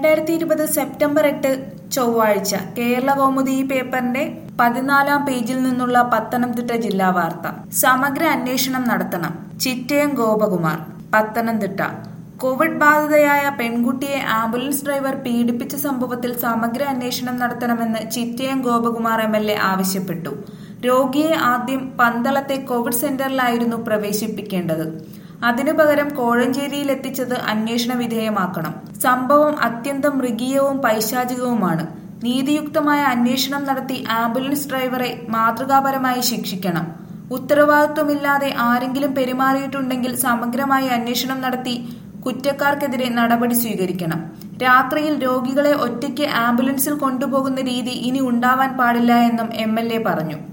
രണ്ടായിരത്തി ഇരുപത് സെപ്റ്റംബർ എട്ട് ചൊവ്വാഴ്ച കേരള കൗമുദി ഈ പേപ്പറിന്റെ പതിനാലാം പേജിൽ നിന്നുള്ള പത്തനംതിട്ട ജില്ലാ വാർത്ത സമഗ്ര അന്വേഷണം നടത്തണം ചിറ്റയം ഗോപകുമാർ പത്തനംതിട്ട കോവിഡ് ബാധിതയായ പെൺകുട്ടിയെ ആംബുലൻസ് ഡ്രൈവർ പീഡിപ്പിച്ച സംഭവത്തിൽ സമഗ്ര അന്വേഷണം നടത്തണമെന്ന് Chittayam Gopakumar M L A ആവശ്യപ്പെട്ടു രോഗിയെ ആദ്യം പന്തളത്തെ കോവിഡ് സെന്ററിലായിരുന്നു പ്രവേശിപ്പിക്കേണ്ടത് അതിനു പകരം കോഴഞ്ചേരിയിൽ എത്തിച്ചത് അന്വേഷണ വിധേയമാക്കണം സംഭവം അത്യന്തം മൃഗീയവും പൈശാചികവുമാണ് നീതിയുക്തമായ അന്വേഷണം നടത്തി ആംബുലൻസ് ഡ്രൈവറെ മാതൃകാപരമായി ശിക്ഷിക്കണം ഉത്തരവാദിത്വമില്ലാതെ ആരെങ്കിലും പെരുമാറിയിട്ടുണ്ടെങ്കിൽ സമഗ്രമായി അന്വേഷണം നടത്തി കുറ്റക്കാർക്കെതിരെ നടപടി സ്വീകരിക്കണം രാത്രിയിൽ രോഗികളെ ഒറ്റയ്ക്ക് ആംബുലൻസിൽ കൊണ്ടുപോകുന്ന രീതി ഇനി ഉണ്ടാവാൻ പാടില്ല എന്നും എം പറഞ്ഞു